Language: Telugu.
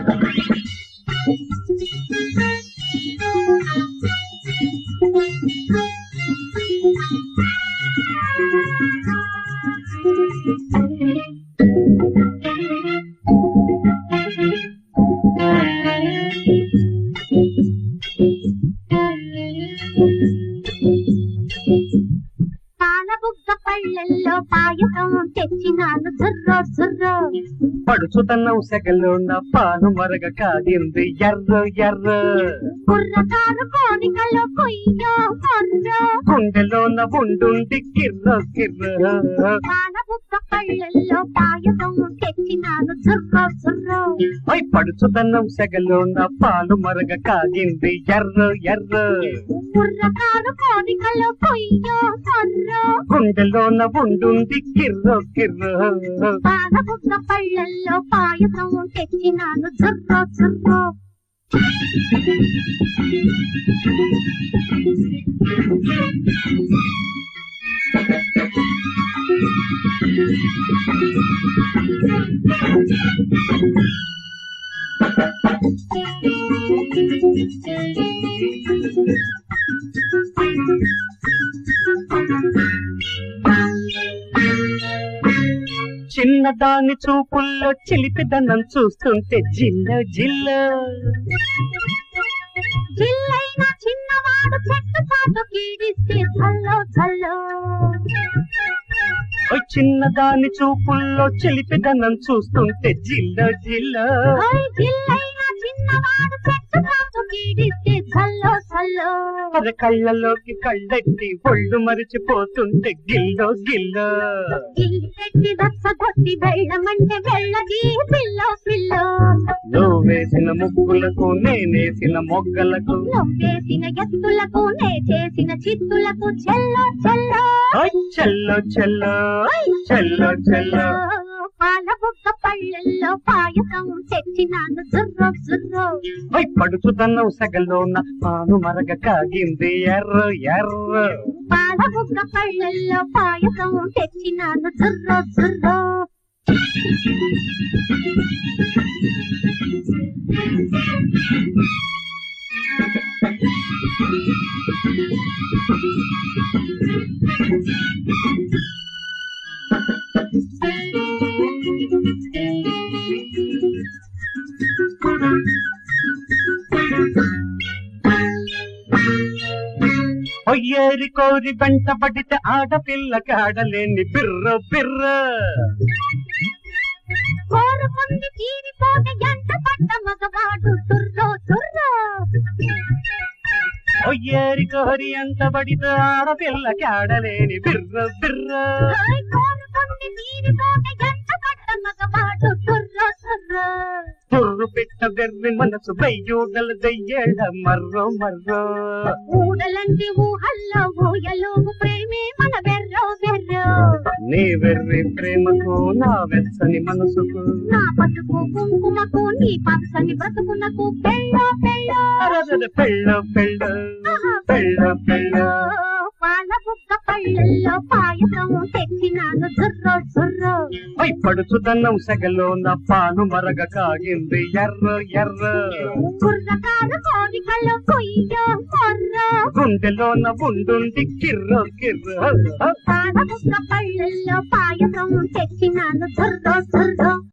పాలబుగ్గ పళ్ళెల్లో పాయసం తెచ్చినాను జుర్రో జుర్రో పడుచుతన్నం సెగలోన పాను మరగ కాగింది ఎర్ర ఎర్ర కుర్రకారు కోరికలో కొయ్యో మొర్రో గుండెలోన ఉండుండి కిర్ర కిర్ర పాలబుగ్గ పళ్ళెల్లో పాయసం తెచ్చినాను జుర్రో జుర్రో పై పడుచుతన్నం సెగలోన పాలు మరగ కాగింది ఎర్ర ఎర్ర కుర్రకారు కోరికలో కొయ్యో మొర్రో గుండెలోన ఉండుండి కిర్ర కిర్ర పాలబుగ్గ పళ్ళెల్లో పాయసం తెచ్చినాను జుర్రో జుర్రో చిన్నదాని చూపుల్లో చిలిపిదనం చూస్తుంటే జిల్ల జిల్ల జిల్లైన చిన్నవాడు చెట్టు చాటు కీడిస్తే చల్లో చల్లో ఓ చిన్నదాని చూపుల్లో చిలిపిదనం చూస్తుంటే జిల్ల జిల్ల ఓయ్ జిల్లైన చిన్నవాడు చెట్టు చాటు కీడిస్తే చల్లో చల్లో అర కళ్ళలోకి కళ్ళెట్టి ఒళ్ళు మరిచిపోతుంటే గిల్లో గిల్లో గిల్లి పెట్టి దచ్చ కొట్టి వెళ్ళమంటే వెళ్ళగి పిల్లో పిల్లో నువ్వు వేసిన ముగ్గులకు నేనేసిన మొగ్గలకు నవ్వేసిన ఎత్తులకు నే చేసిన చిత్తులకు చెల్లో చెల్లో ఓయ్ చెల్లో చెల్లో చెల్లో చెల్లో పాల బుక్క పళ్ళెల్లో పాయసం తెచ్చినాను జుర్రో జుర్రో ఓయ్ పడుచుదన్నం సగలోన పాను మరగ కాగింది ఎర్ర ఎర్ర పాల బుక్క పళ్ళెల్లో పాయసం తెచ్చినాను జుర్రో జుర్రో ఒయ్యేరి కోరి వెంట పడితే ఆడపిల్ల కాడలేని బిర్ర బిర్ర కోరుకుంది తీరిపోతే ఎంట పడ్డ మగవాడు తుర్రో తుర్రో ఒయ్యేరి కోరి అంత పడితే ఆడపిల్ల కాడలేని బిర్ర బిర్ర ఓయ్ కోరుకుంది తీరిపోతే ఎంట పడ్డ మగవాడు తుర్రో తుర్రో తుర్రు పిట్ట వెర్రి మనసు బయ్యూడల దయ్యేళ్ళ మర్రో మర్రో ఊడలంటి ఊహల్లో ఊయలోగు ప్రేమే మన బెర్రో బెర్రో నీ వెర్రి ప్రేమకు నా వెచ్చని మనసుకు నా బతుకు కుంకుమకు నీ పచ్చని బ్రతుకునకు పెళ్ళో పెళ్ళో అరదర పెళ్ళ పెళ్ళ పెళ్ళ పెళ్ళ పాల బుక్క పళ్ళల్లో పాయసం తెచ్చినాను జుర్రో జుర్రో పై పడుచుదన్నం సెగలోన పాను మరగ కాగింది ఎర్ర ఎర్ర కుర్రకారు కోరికలో కొయ్యో మొర్రో గుండెలోన ఉండుండి కిర్ర కిర్ర పాల బుక్క పళ్ళల్లో పాయసం తెచ్చినాను జుర్రో జుర్రో